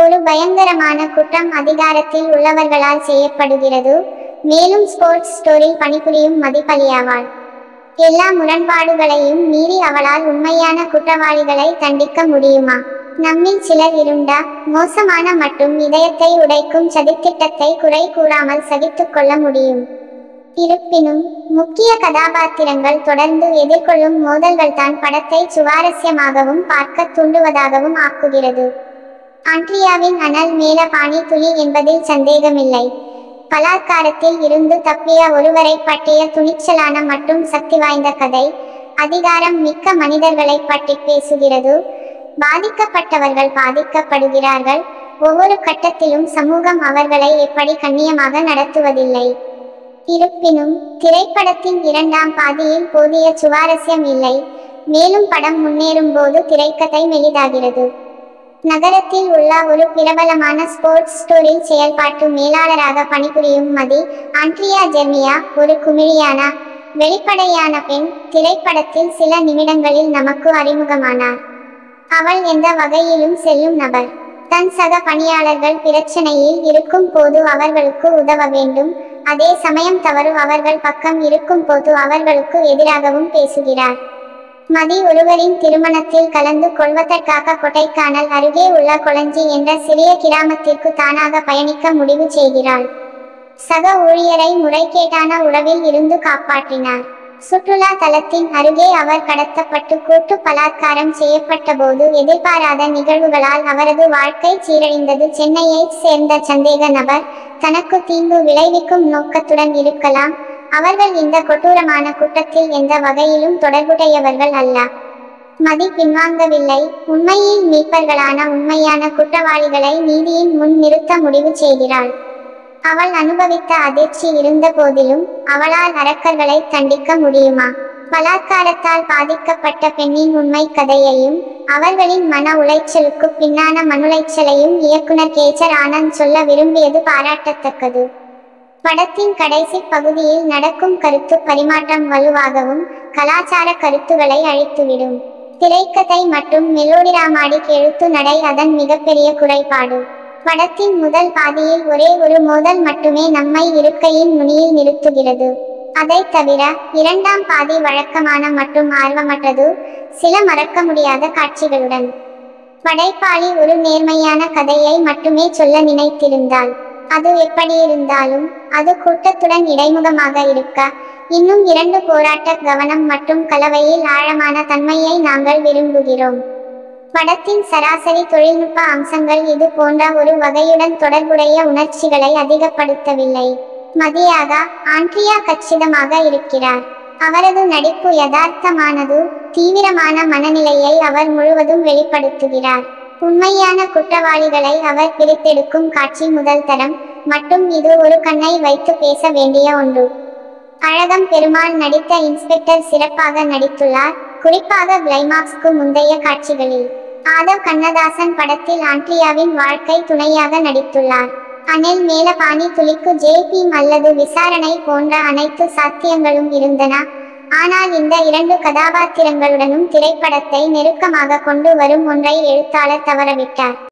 ஒரு பயங்கரமான குற்றம் அதிகாரத்தில் உள்ளவர்களால் செய்யப்படுகிறது மேலும் ஸ்போர்ட்ஸ் ஸ்டோரில் பணிபுரியும் மதிப்பலியாவாள் எல்லா முரண்பாடுகளையும் மீறி அவளால் உண்மையான குற்றவாளிகளை தண்டிக்க முடியுமா நம்மில் சிலர் இருண்டா மோசமான மற்றும் இதயத்தை உடைக்கும் சதித்திட்டத்தை குறை கூறாமல் சகித்துக் கொள்ள முடியும் இருப்பினும் முக்கிய கதாபாத்திரங்கள் தொடர்ந்து எதிர்கொள்ளும் மோதல்கள் தான் படத்தை சுவாரஸ்யமாகவும் பார்க்க தூண்டுவதாகவும் ஆக்குகிறது ஆண்ட்ரியாவின் அனல் மேல பாணி துளி என்பதில் சந்தேகமில்லை பலாத்காரத்தில் இருந்து தப்பிய ஒருவரை பற்றிய துணிச்சலான மற்றும் சக்தி வாய்ந்த கதை அதிகாரம் மிக்க மனிதர்களை பற்றி பேசுகிறது பாதிக்கப்பட்டவர்கள் பாதிக்கப்படுகிறார்கள் ஒவ்வொரு கட்டத்திலும் சமூகம் அவர்களை எப்படி கண்ணியமாக நடத்துவதில்லை இருப்பினும் திரைப்படத்தின் இரண்டாம் பாதியில் போதிய சுவாரஸ்யம் இல்லை மேலும் படம் முன்னேறும் போது திரைக்கதை மெலிதாகிறது நகரத்தில் உள்ள ஒரு பிரபலமான ஸ்போர்ட்ஸ் ஸ்டோரில் செயல்பாட்டு மேலாளராக பணிபுரியும் மதி ஆண்ட்ரியா ஜெர்மியா ஒரு குமிழியான வெளிப்படையான பெண் திரைப்படத்தில் சில நிமிடங்களில் நமக்கு அறிமுகமானார் அவள் எந்த வகையிலும் செல்லும் நபர் தன் சக பணியாளர்கள் பிரச்சனையில் இருக்கும் போது அவர்களுக்கு உதவ வேண்டும் அதே சமயம் தவறு அவர்கள் பக்கம் இருக்கும் போது அவர்களுக்கு எதிராகவும் பேசுகிறார் மதி ஒருவரின் திருமணத்தில் கலந்து கொள்வதற்காக கொடைக்கானல் அருகே உள்ள கொளஞ்சி என்ற சிறிய கிராமத்திற்கு தானாக பயணிக்க முடிவு செய்கிறாள் சக ஊழியரை முறைகேட்டான உறவில் இருந்து காப்பாற்றினார் சுற்றுலா தலத்தின் அருகே அவர் கடத்தப்பட்டு கூட்டு பலாத்காரம் செய்யப்பட்ட போது எதிர்பாராத நிகழ்வுகளால் அவரது வாழ்க்கை சீரழிந்தது சென்னையைச் சேர்ந்த சந்தேக நபர் தனக்கு தீங்கு விளைவிக்கும் நோக்கத்துடன் இருக்கலாம் அவர்கள் இந்த கொடூரமான குற்றத்தில் எந்த வகையிலும் தொடர்புடையவர்கள் அல்ல மதி பின்வாங்கவில்லை உண்மையில் மீட்பர்களான உண்மையான குற்றவாளிகளை நீதியின் முன் நிறுத்த முடிவு செய்கிறாள் அவள் அனுபவித்த அதிர்ச்சி இருந்த போதிலும் அவளால் அரக்கர்களை தண்டிக்க முடியுமா பலாத்காரத்தால் பாதிக்கப்பட்ட பெண்ணின் உண்மை கதையையும் அவர்களின் மன உளைச்சலுக்கு பின்னான மனுளைச்சலையும் இயக்குனர் கேச்சர் ஆனந்த் சொல்ல விரும்பியது பாராட்டத்தக்கது படத்தின் கடைசி பகுதியில் நடக்கும் கருத்து பரிமாற்றம் வலுவாகவும் கலாச்சார கருத்துக்களை அழித்துவிடும் திரைக்கதை மற்றும் மெலோடிராமாடிக் எழுத்து நடை அதன் மிகப்பெரிய குறைபாடு படத்தின் முதல் பாதியில் ஒரே ஒரு மோதல் மட்டுமே நம்மை இருக்கையின் நுனியில் நிறுத்துகிறது அதை தவிர இரண்டாம் பாதி வழக்கமான மற்றும் ஆர்வமற்றது சில மறக்க முடியாத காட்சிகளுடன் படைப்பாளி ஒரு நேர்மையான கதையை மட்டுமே சொல்ல நினைத்திருந்தால் அது எப்படி இருந்தாலும் அது கூட்டத்துடன் இடைமுகமாக இருக்க இன்னும் இரண்டு போராட்ட கவனம் மற்றும் கலவையில் ஆழமான தன்மையை நாங்கள் விரும்புகிறோம் படத்தின் சராசரி தொழில்நுட்ப அம்சங்கள் இது போன்ற ஒரு வகையுடன் தொடர்புடைய உணர்ச்சிகளை அதிகப்படுத்தவில்லை மதியாக ஆண்ட்ரியா கச்சிதமாக இருக்கிறார் அவரது நடிப்பு யதார்த்தமானது தீவிரமான மனநிலையை அவர் முழுவதும் வெளிப்படுத்துகிறார் உண்மையான குற்றவாளிகளை அவர் பிரித்தெடுக்கும் காட்சி முதல் தரம் மற்றும் இது ஒரு கண்ணை வைத்து பேச வேண்டிய ஒன்று அழகம் பெருமாள் நடித்த இன்ஸ்பெக்டர் சிறப்பாக நடித்துள்ளார் குறிப்பாக கிளைமாக்ஸ்க்கு முந்தைய காட்சிகளில் ஆதவ் கண்ணதாசன் படத்தில் ஆண்ட்ரியாவின் வாழ்க்கை துணையாக நடித்துள்ளார் அனில் மேலபாணி துளிக்கு ஜேபி அல்லது விசாரணை போன்ற அனைத்து சாத்தியங்களும் இருந்தன ஆனால் இந்த இரண்டு கதாபாத்திரங்களுடனும் திரைப்படத்தை நெருக்கமாக கொண்டு வரும் ஒன்றை எழுத்தாளர் தவறவிட்டார்